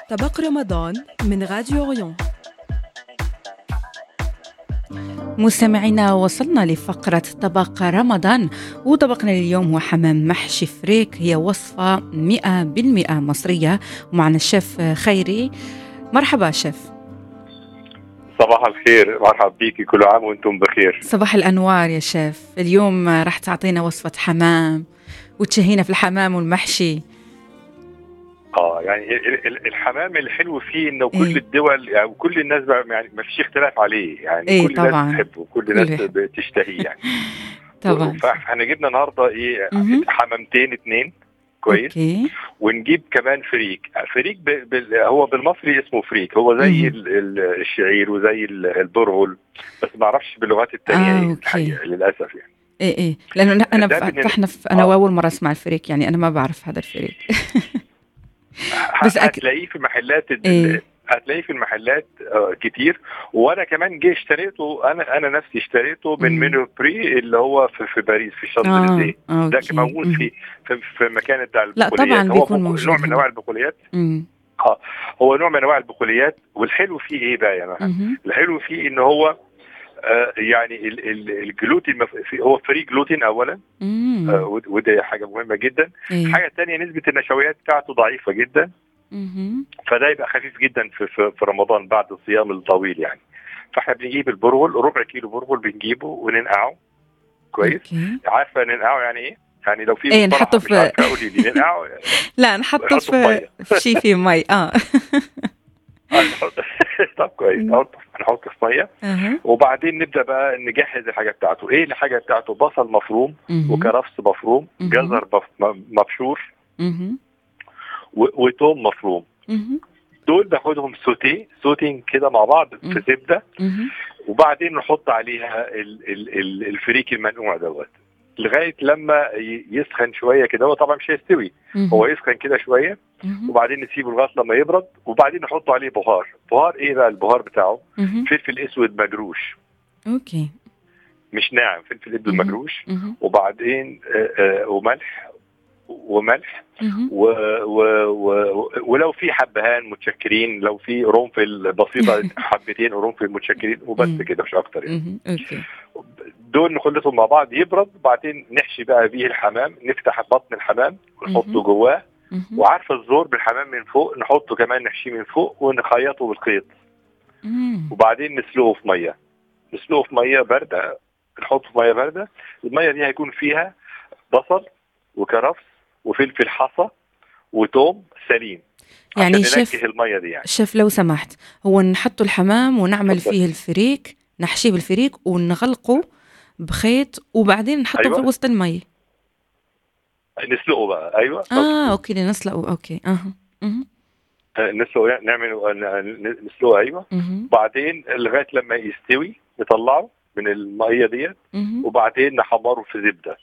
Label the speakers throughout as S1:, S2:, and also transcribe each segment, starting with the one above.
S1: طبق رمضان من راديو اوريون
S2: مستمعينا وصلنا لفقرة طبق رمضان وطبقنا اليوم هو حمام محشي فريك هي وصفة مئة بالمئة مصرية ومعنا الشيف خيري مرحبا شيف
S3: صباح الخير مرحبا بيكي كل عام وانتم بخير
S2: صباح الأنوار يا شيف اليوم راح تعطينا وصفة حمام وتشهينا في الحمام والمحشي
S3: اه يعني ال- ال- الحمام الحلو فيه انه
S2: إيه.
S3: كل الدول يعني وكل الناس بقى يعني ما فيش اختلاف عليه يعني
S2: إيه
S3: كل
S2: طبعاً.
S3: الناس بتحبه كل
S2: كل
S3: الناس
S2: بيحب.
S3: بتشتهيه يعني
S2: طبعا
S3: فاحنا جبنا النهارده ايه
S2: مهم.
S3: حمامتين اتنين كويس
S2: اوكي
S3: ونجيب كمان فريك فريك ب... بال... هو بالمصري اسمه فريك هو زي
S2: مهم.
S3: ال... ال... الشعير وزي ال- البرغل بس ما اعرفش باللغات التانية
S2: آه،
S3: ايه
S2: أوكي.
S3: الحقيقة للاسف يعني
S2: ايه ايه لانه انا
S3: ده
S2: ف-
S3: بالنسبة-
S2: احنا في انا
S3: آه.
S2: اول مره اسمع الفريك يعني انا ما بعرف هذا الفريك بس أك-
S3: هتلاقيه في محلات ال-
S2: إيه.
S3: هتلاقيه في المحلات آه، كتير وانا كمان جه اشتريته انا انا نفسي اشتريته من
S2: مم.
S3: مينو بري اللي هو في, في باريس في
S2: اه
S3: شانزليزيه ده
S2: اوكي
S3: كان موجود
S2: مم.
S3: في في, في مكان بتاع
S2: لا،
S3: البقوليات
S2: طبعاً
S3: هو
S2: بيكون
S3: بق-
S2: موجود
S3: نوع من
S2: هنا.
S3: انواع البقوليات
S2: مم.
S3: هو نوع من انواع البقوليات والحلو فيه ايه بقى يا مها؟
S2: مهم.
S3: الحلو فيه ان هو آه يعني ال- ال- الجلوتين مف- في- هو فري جلوتين اولا
S2: مم.
S3: آه ود- وده حاجه مهمه جدا
S2: إيه.
S3: الحاجه الثانيه نسبه النشويات بتاعته ضعيفه جدا
S2: مهم.
S3: فده يبقى خفيف جدا في, في, في رمضان بعد الصيام الطويل يعني فاحنا بنجيب البرغل ربع كيلو برغل بنجيبه وننقعه كويس
S2: اوكي
S3: عارفه ننقعه يعني ايه؟ يعني لو في
S2: إيه،
S3: مصطلح
S2: نحطه
S3: مش
S2: في-
S3: عارفة قولي لي ننقعه
S2: لا نحطه
S3: نحطه
S2: في
S3: في
S2: في شيء فيه مي اه
S3: آه، نحط- طب كويس نحطه نحطه في ميه
S2: أها.
S3: وبعدين نبدا بقى نجهز الحاجه بتاعته ايه الحاجه بتاعته بصل مفروم
S2: مهم.
S3: وكرفس مفروم
S2: مهم.
S3: جزر مف- م- مبشور
S2: مهم.
S3: و- وتوم مفروم
S2: مهم.
S3: دول باخدهم سوتيه سوتين كده مع بعض
S2: مم.
S3: في زبده
S2: مهم.
S3: وبعدين نحط عليها ال ال ال الفريك المنقوع دوت لغايه لما ي- يسخن شويه كده هو طبعا مش هيستوي
S2: مهم.
S3: هو يسخن كده شويه
S2: مهم.
S3: وبعدين نسيبه لغايه لما يبرد وبعدين نحط عليه بهار بهار ايه بقى البهار بتاعه
S2: مهم.
S3: فلفل اسود مجروش
S2: اوكي
S3: مش ناعم فلفل اسود
S2: مهم.
S3: مجروش
S2: مهم.
S3: وبعدين آه، آه، وملح وملح
S2: مهم.
S3: و و و ولو في حبهان متشكرين لو في قرنفل بسيطه حبتين قرنفل متشكرين وبس
S2: مم.
S3: كده مش اكتر يعني
S2: مهم. اوكي
S3: دول نخلطهم مع بعض يبرد وبعدين نحشي بقى بيه الحمام نفتح بطن الحمام ونحطه
S2: مهم.
S3: جواه
S2: مهم.
S3: وعارفه الزور بالحمام من فوق نحطه كمان نحشيه من فوق ونخيطه بالخيط
S2: مم.
S3: وبعدين نسلقه في ميه نسلقه في ميه بارده نحطه في ميه بارده الميه دي هيكون فيها بصل وكرفس وفلفل حصى وتوم سليم
S2: يعني
S3: عشان
S2: شيف
S3: ننكه الميه دي يعني
S2: شيف لو سمحت هو نحطه الحمام ونعمل
S3: تفضل.
S2: فيه الفريك نحشيه بالفريك ونغلقه بخيط وبعدين نحطه
S3: أيوة.
S2: في وسط المي
S3: نسلقه بقى ايوه
S2: اه اوكي نسلقه اوكي اها مهم.
S3: نسلقه يعني نعمل ن- نسلقه ايوه
S2: مهم.
S3: بعدين لغايه لما يستوي نطلعه من الميه ديت
S2: مهم.
S3: وبعدين نحمره في زبده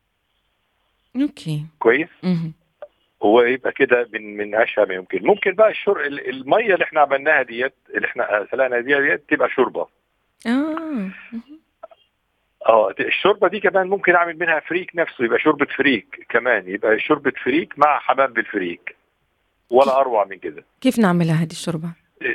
S2: اوكي
S3: كويس
S2: مهم.
S3: هو يبقى كده من من اشهى ما يمكن ممكن بقى الشر ال- الميه اللي احنا عملناها ديت اللي احنا سلقنا بيها ديت تبقى شوربه
S2: اه مهم.
S3: اه الشوربه دي كمان ممكن اعمل منها فريك نفسه يبقى شوربه فريك كمان يبقى شوربه فريك مع حمام بالفريك ولا اروع من كده
S2: كيف نعملها هذه الشوربه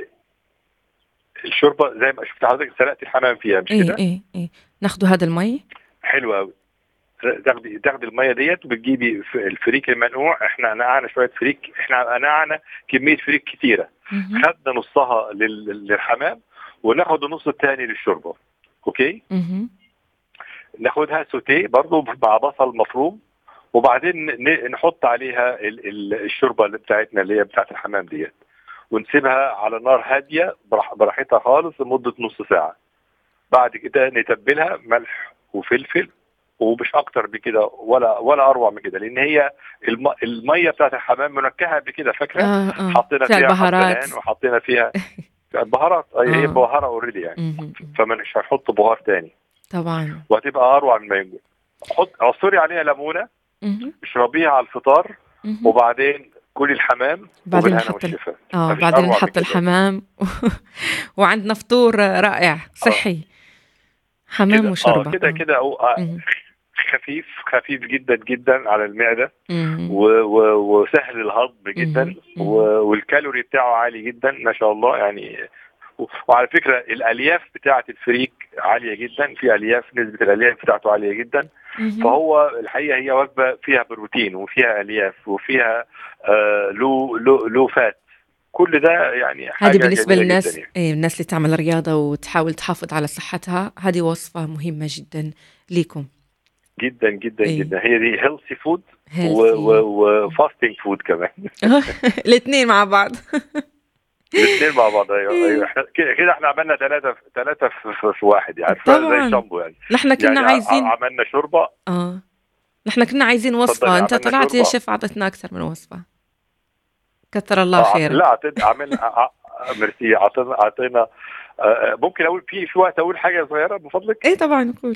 S3: الشوربه زي ما شفت حضرتك سلقت الحمام فيها مش
S2: ايه
S3: كده
S2: ايه ايه ناخذ هذا المي
S3: حلوه قوي تاخدي تاخدي الميه ديت وبتجيبي ف- الفريك المنقوع احنا نقعنا شويه فريك احنا نقعنا كميه فريك كتيره
S2: مهم.
S3: خدنا نصها لل- للحمام وناخد النص الثاني للشوربه اوكي
S2: مهم.
S3: ناخدها سوتيه برضو مع بصل مفروم وبعدين ن- نحط عليها ال- ال- الشوربه اللي بتاعتنا اللي هي بتاعت الحمام ديت ونسيبها على نار هاديه براح- براحتها خالص لمده نص ساعه بعد كده نتبلها ملح وفلفل ومش اكتر بكده ولا ولا اروع من كده لان هي الم- الميه بتاعت الحمام منكهه بكده فاكره
S2: اه اه
S3: حطينا
S2: فيها
S3: فيها
S2: البهارات
S3: حبهان وحطينا فيها بهارات هي هي
S2: آه.
S3: بهاره اوريدي يعني
S2: مهم.
S3: فمش هنحط بهار تاني
S2: طبعا
S3: وهتبقى اروع من ما يمكن حط عصري عليها ليمونه
S2: مهم.
S3: اشربيها على الفطار
S2: مهم.
S3: وبعدين كلي الحمام
S2: بعدين
S3: وبالهنا
S2: نحط ال-
S3: والشفا
S2: اه
S3: مفيش
S2: بعدين
S3: أروع من
S2: نحط
S3: كده.
S2: الحمام وعندنا فطور رائع صحي حمام
S3: كده-
S2: وشوربه
S3: اه كده
S2: آه.
S3: كده أو آه
S2: مهم.
S3: خفيف خفيف جدا جدا على المعده
S2: مم.
S3: و و وسهل الهضم جدا
S2: مم.
S3: و والكالوري بتاعه عالي جدا ما شاء الله يعني و- وعلى فكره الالياف بتاعه الفريك عاليه جدا في الياف نسبه الالياف بتاعته عاليه جدا
S2: مم.
S3: فهو الحقيقه هي وجبه فيها بروتين وفيها الياف وفيها آه لو لو لو فات كل ده يعني حاجه
S2: هذه بالنسبة
S3: جميلة
S2: للناس
S3: جدا يعني.
S2: إيه الناس اللي تعمل رياضة وتحاول تحافظ على صحتها هذه وصفة مهمة جدا ليكم
S3: جدا جدا
S2: إيه.
S3: جدا هي دي هيلثي فود
S2: healthy.
S3: وفاستنج فود كمان
S2: الاثنين مع بعض
S3: الاثنين مع بعض ايوه
S2: إيه.
S3: ايوه إحنا كده كده احنا عملنا ثلاثه ثلاثه في, في, في واحد يعني عارفة؟
S2: طبعاً.
S3: زي شامبو يعني
S2: نحن كنا
S3: يعني
S2: عايزين
S3: ع- عملنا شوربه
S2: اه نحن كنا عايزين وصفة
S3: تفضلي،
S2: انت
S3: عملنا
S2: طلعت يا
S3: شوربة.
S2: شيف اعطتنا اكثر من وصفة كثر الله
S3: آه،
S2: خيرك
S3: لا عطينا عملنا ع- ع- ميرسي عطينا عطينا آه، ممكن اقول في في وقت اقول حاجه صغيره من فضلك
S2: ايه طبعا قول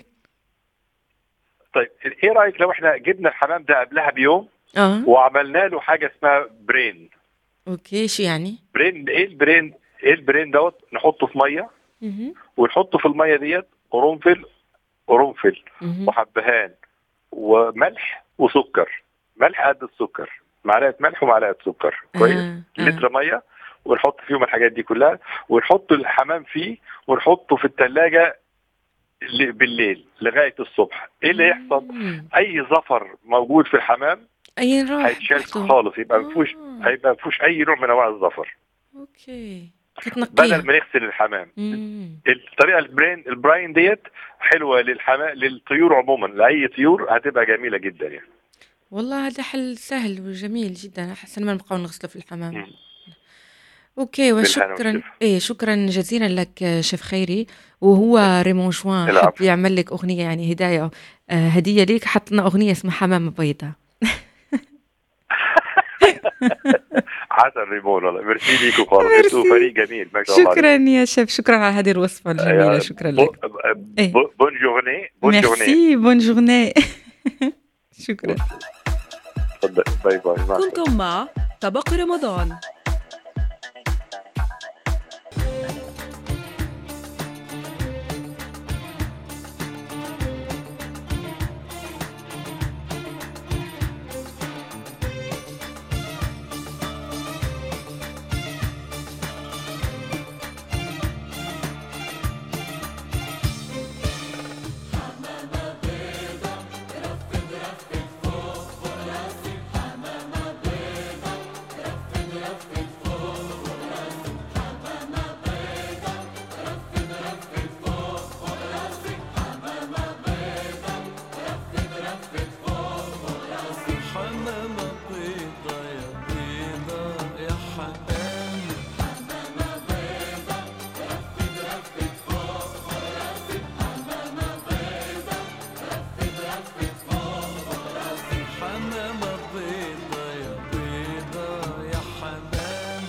S3: طيب ايه رايك لو احنا جبنا الحمام ده قبلها بيوم
S2: اه
S3: وعملنا له حاجه اسمها برين
S2: اوكي شو يعني؟
S3: برين ايه البرين ايه البرين دوت نحطه في ميه
S2: مهم.
S3: ونحطه في الميه ديت قرنفل قرنفل
S2: مهم.
S3: وحبهان وملح وسكر ملح قد السكر معلقه ملح ومعلقه سكر كويس
S2: آه، آه.
S3: لتر ميه ونحط فيهم الحاجات دي كلها ونحط الحمام فيه ونحطه في الثلاجه بالليل لغايه الصبح ايه اللي يحصل
S2: مم.
S3: اي زفر موجود في الحمام
S2: اي راح
S3: هيتشال
S2: تحته.
S3: خالص يبقى ما فيهوش
S2: آه.
S3: هيبقى ما فيهوش اي نوع من انواع الزفر
S2: اوكي
S3: بدل
S2: تتنقيها
S3: ما نغسل الحمام
S2: مم.
S3: الطريقه البرين البراين ديت حلوه للحمام للطيور عموما لاي طيور هتبقى جميله جدا يعني
S2: والله هذا حل سهل وجميل جدا احسن ما نبقاو نغسله في الحمام
S3: مم.
S2: اوكي
S3: بالهنا
S2: وشكرا
S3: والشفا.
S2: ايه شكرا جزيلا لك شيف خيري وهو ريمون جوان
S3: العفو.
S2: حب يعمل لك اغنيه يعني هدايه آه هديه ليك حط لنا اغنيه اسمها حمامه بيضاء
S3: عسل ريمون والله ميرسي ليكم خالص
S2: ميرسي.
S3: انتوا فريق جميل ما شاء الله
S2: شكرا يا شيف شكرا على هذه الوصفه الجميله شكرا لك إيه.
S3: بون جورني بون جورني
S2: ميرسي بون جورني شكرا
S3: تفضل باي باي مع السلامة.
S1: كنتم مع طبق رمضان
S4: حمامة بيضة يا بيضة يا حمام حمامة بيضة يا بيضة يا حمام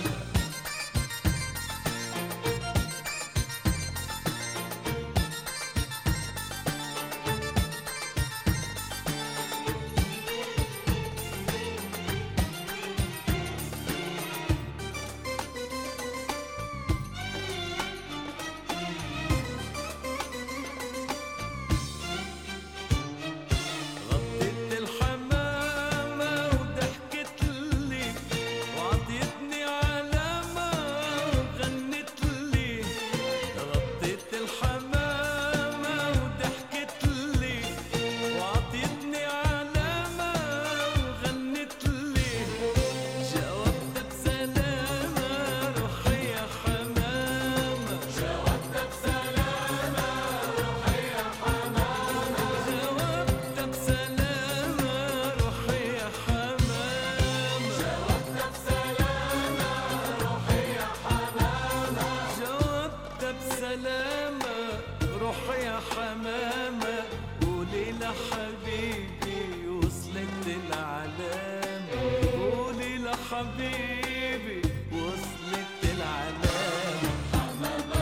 S4: غطيت الحمامة وضحكت لي وعطيتني علامة وغنت لي غطيت الحمامة وضحكت لي وعطيتني علامة وغنت لي جاوبت بسلامة روحي يا حمامة جاوبت بسلامة روحي يا حمامة جاوبت بسلامة روحي يا حمامة جاوبت بسلامة روحي يا حمامة جاوبت بسلامة روحي يا حمامة قولي لحبيبي وصلت العلامة قولي لحبيبي وصلت العلامة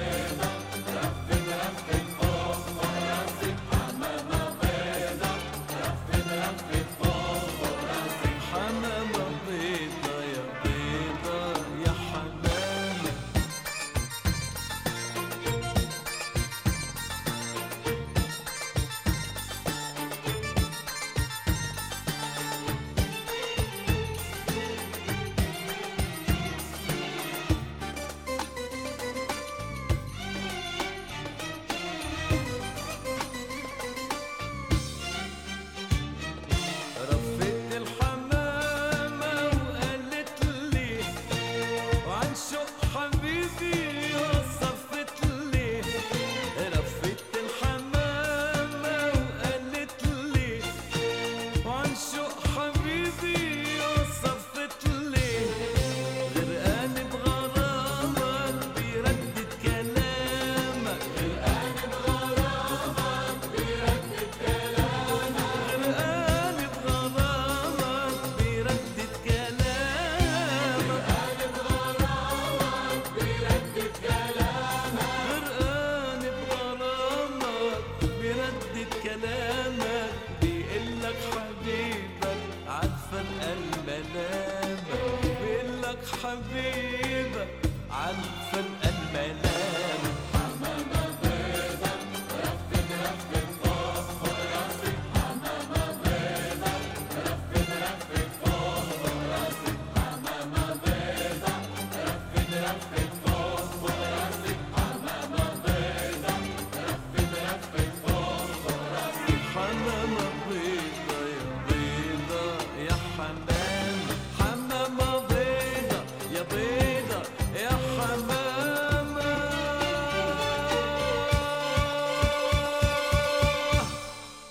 S4: حمامة بيضة يا بيضة يا حمامة حبيبة عالفد